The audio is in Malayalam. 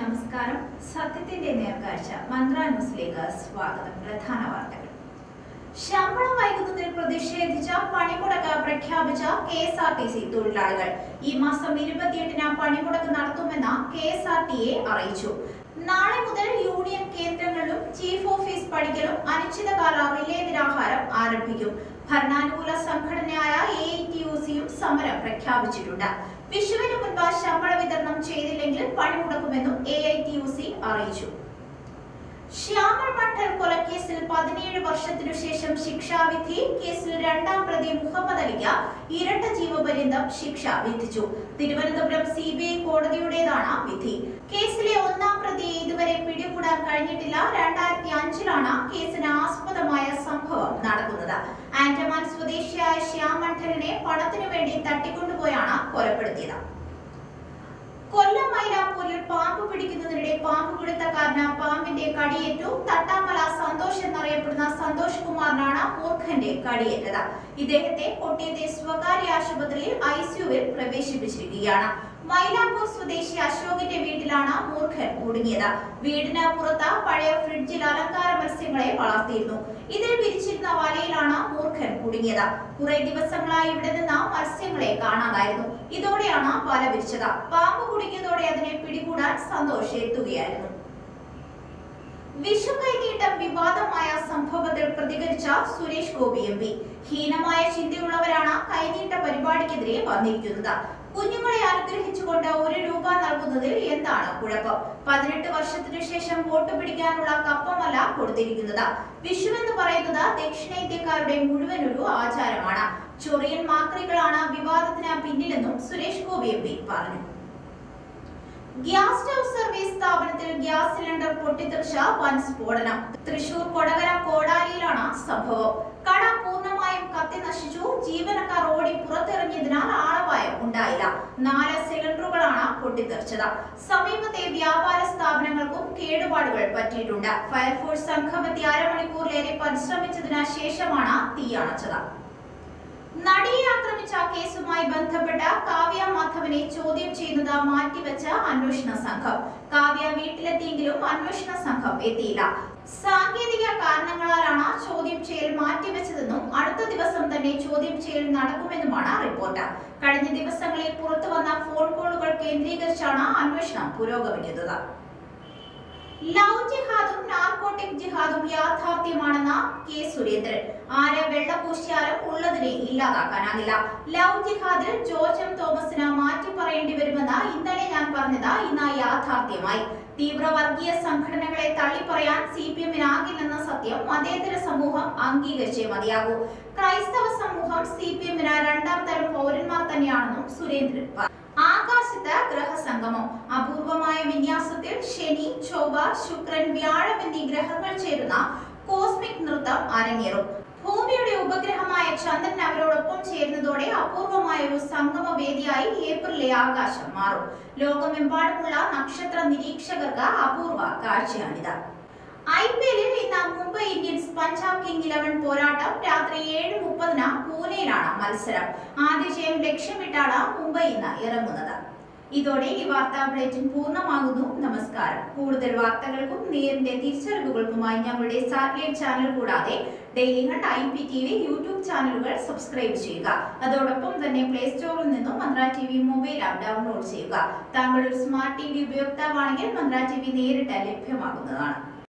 നമസ്കാരം സത്യത്തിന്റെ നേർക്കാഴ്ച മന്ത്ര ന്യൂസിലേക്ക് സ്വാഗതം പ്രധാന വാർത്തകൾ ശമ്പളം വൈകുന്നതിൽ പ്രതിഷേധിച്ച പണിമുടക്ക് പ്രഖ്യാപിച്ച K S R T C തൊഴിലാളികൾ ഈ മാസം ഇരുപത്തിയെട്ടിന് പണിമുടക്ക് നടത്തുമെന്ന് K S R T A അറിയിച്ചു നാളെ മുതൽ യൂണിയൻ കേന്ദ്രങ്ങളിലും ചീഫ് ഓഫീസ് പടിക്കലും അനിശ്ചിതകാല റിലേ നിരാഹാരം ആരംഭിക്കും ഭരണാനുകൂല സംഘടനയായ എ ഐ ടി യു സിയും സമരം പ്രഖ്യാപിച്ചിട്ടുണ്ട് വിഷുവിന് മുൻപ് ശമ്പള വിതരണം ചെയ്തില്ലെങ്കിൽ പണിമുടക്കുമെന്നും A I T U C അറിയിച്ചു ശ്യാമൾ മണ്ഡൽ കൊലക്കേസിൽ പതിനേഴ് വർഷത്തിനു ശേഷം ശിക്ഷാവിധി കേസിൽ രണ്ടാം പ്രതി മുഹമ്മദ് അലിക്ക് ഇരട്ട ജീവപര്യന്തം ശിക്ഷ വിധിച്ചു തിരുവനന്തപുരം സി ബി ഐ കോടതിയുടേതാണ് വിധി കേസിലെ ഒന്നാം പ്രതിയെ ഇതുവരെ പിടികൂടാൻ കഴിഞ്ഞിട്ടില്ല രണ്ടായിരത്തി അഞ്ചിലാണ് കേസിന് ആസ്പദമായ സംഭവം നടക്കുന്നത് ആൻഡമാൻ സ്വദേശിയായ ശ്യാം മണ്ഡലിനെ പണത്തിനു വേണ്ടി തട്ടിക്കൊണ്ടുപോയാണ് കൊലപ്പെടുത്തിയത് കൊല്ലം മൈലാപ്പൂരിൽ പാമ്പ് പിടിക്കുന്നതിനിടെ പാമ്പ് പിടുത്തക്കാരന് പാമ്പിന്റെ കടിയേറ്റു തട്ടാമല സന്തോഷ് എന്നറിയപ്പെടുന്ന സന്തോഷ് കുമാറിനാണ് മൂർഖന്റെ കടിയേറ്റത് ഇദ്ദേഹത്തെ കൊട്ടിയത്തെ സ്വകാര്യ ആശുപത്രിയിൽ ഐസിയുവിൽ പ്രവേശിപ്പിച്ചിരിക്കുകയാണ് മൈലാപ്പൂർ സ്വദേശി അശോകിന്റെ വീട്ടിലാണ് മൂർഖൻ കുടുങ്ങിയത് വീടിന് പുറത്ത് പഴയ ഫ്രിഡ്ജിൽ അലങ്കാര മത്സ്യങ്ങളെ വളർത്തിയിരുന്നു ഇതിൽ വിരിച്ചിരുന്ന വലയിലാണ് മൂർഖൻ കുടുങ്ങിയത് കുറെ ദിവസങ്ങളായി ഇവിടെ നിന്ന് മത്സ്യങ്ങളെ കാണാതായിരുന്നു ഇതോടെയാണ് വല വിരിച്ചത് പാമ്പ് കുടുങ്ങിയതോടെ അതിനെ പിടികൂടാൻ സന്തോഷ് എത്തുകയായിരുന്നു വിഷു കൈനീട്ടം വിവാദമായ സംഭവത്തിൽ പ്രതികരിച്ച സുരേഷ് ഗോപി എം പി ഹീനമായ ചിന്തയുള്ളവരാണ് കൈനീട്ട പരിപാടിക്കെതിരെ വന്നിരിക്കുന്നത് കുഞ്ഞുങ്ങളെ അനുഗ്രഹിച്ചുകൊണ്ട് ഒരു രൂപ നൽകുന്നതിൽ എന്താണ് കുഴപ്പം പതിനെട്ട് വർഷത്തിനു ശേഷം വോട്ട് പിടിക്കാനുള്ള കപ്പമല്ല കൊടുത്തിരിക്കുന്നത് വിഷു എന്ന് പറയുന്നത് ദക്ഷിണേന്ത്യക്കാരുടെ മുഴുവൻ ഒരു ആചാരമാണ് ചൊറിയൻ മാക്രികളാണ് വിവാദത്തിന് പിന്നിലെന്നും സുരേഷ് ഗോപി എം പി പറഞ്ഞു ഗ്യാസ് സ്റ്റവ് സർവീസ് സ്ഥാപനത്തിൽ ഗ്യാസ് സിലിണ്ടർ പൊട്ടിത്തെറിച്ച വൻ സ്ഫോടനം തൃശൂർ കൊടകര കോടാലിയിലാണ് സംഭവം കട പൂർണ്ണമായും കത്തി നശിച്ചു ജീവനക്കാർ ഓടി പുറത്തിറങ്ങിയതിനാൽ ആളപായം ഉണ്ടായില്ല നാല് സിലിണ്ടറുകളാണ് പൊട്ടിത്തെറിച്ചത് സമീപത്തെ വ്യാപാര സ്ഥാപനങ്ങൾക്കും കേടുപാടുകൾ പറ്റിയിട്ടുണ്ട് ഫയർഫോഴ്സ് സംഘമെത്തി അരമണിക്കൂറിലേറെ പരിശ്രമിച്ചതിന് ശേഷമാണ് തീ അണച്ചത് നടിയെ ആക്രമിച്ച കേസുമായി ബന്ധപ്പെട്ട കാവ്യ മാധവനെ ചോദ്യം ചെയ്യുന്നത് മാറ്റിവെച്ച അന്വേഷണ സംഘം കാവ്യ വീട്ടിലെത്തിയെങ്കിലും അന്വേഷണ സംഘം എത്തിയില്ല സാങ്കേതിക കാരണങ്ങളാലാണ് ചോദ്യം ചെയ്യൽ മാറ്റിവെച്ചതെന്നും അടുത്ത ദിവസം തന്നെ ചോദ്യം ചെയ്യൽ നടക്കുമെന്നുമാണ് റിപ്പോർട്ട് കഴിഞ്ഞ ദിവസങ്ങളിൽ പുറത്തു വന്ന ഫോൺ കോളുകൾ കേന്ദ്രീകരിച്ചാണ് അന്വേഷണം പുരോഗമിക്കുന്നത് ലവ് ജിഹാദും നാർക്കോട്ടിക് ജിഹാദും യാഥാർത്ഥ്യമാണെന്ന കെ സുരേന്ദ്രൻ ആരെ വെള്ളപൂശിയാലും ഉള്ളതിനെ ഇല്ലാതാക്കാനാകില്ല ലവ് ജിഹാദിൽ ജോർജ് എം തോമസിന് മാറ്റി പറയേണ്ടി വരുമെന്ന് ഇന്നലെ ഞാൻ പറഞ്ഞത് ഇന്ന് യാഥാർത്ഥ്യമായി തീവ്ര വർഗീയ സംഘടനകളെ തള്ളിപ്പറയാൻ സി പി എമ്മിനാകില്ലെന്ന സത്യം മതേതര സമൂഹം അംഗീകരിച്ചേ മതിയാകൂ ക്രൈസ്തവ സമൂഹം സി പി എമ്മിന് രണ്ടാം തരം പൗരന്മാർ തന്നെയാണെന്നും സുരേന്ദ്രൻ പറഞ്ഞു ആകാശത്ത് ഗ്രഹസംഗമം അപൂർവമായ വിന്യാസത്തിൽ ശനി ചൊവ്വ ശുക്രൻ വ്യാഴം എന്നീ ഗ്രഹങ്ങൾ ചേരുന്ന കോസ്മിക് നൃത്തം അരങ്ങേറും ഭൂമിയുടെ ഉപഗ്രഹമായ ചന്ദ്രൻ അവരോടൊപ്പം ചേരുന്നതോടെ അപൂർവമായ ഒരു സംഗമ വേദിയായി ഏപ്രിലെ ആകാശം മാറും ലോകമെമ്പാടുമുള്ള നക്ഷത്ര നിരീക്ഷകർക്ക് അപൂർവ കാഴ്ചയാണിത് ഐ പി എല്ലിൽ ഇന്ന് Mumbai Indians Punjab King eleven പോരാട്ടം രാത്രി ഏഴ് മുപ്പതിന് പൂനെയിലാണ് മത്സരം ആദ്യ ജയം ലക്ഷ്യമിട്ടാണ് മുംബൈ ഇന്ന് ഇറങ്ങുന്നത് ഇതോടെ ഈ വാർത്താ ബുള്ളറ്റിൻ പൂർണ്ണമാകുന്നു നമസ്കാരം കൂടുതൽ വാർത്തകൾക്കും നേരിന്റെ തിരിച്ചറിവുകൾക്കുമായി ഞങ്ങളുടെ സാറ്റലൈറ്റ് ചാനൽ കൂടാതെ Daily Hunt I P T V YouTube ചാനലുകൾ സബ്സ്ക്രൈബ് ചെയ്യുക അതോടൊപ്പം തന്നെ പ്ലേ സ്റ്റോറിൽ നിന്നും Mantra T V mobile app download ചെയ്യുക താങ്കൾ ഒരു സ്മാർട്ട് ടി വി ഉപയോക്താവാണെങ്കിൽ മന്ത്ര ടി വി നേരിട്ട് ലഭ്യമാകുന്നതാണ്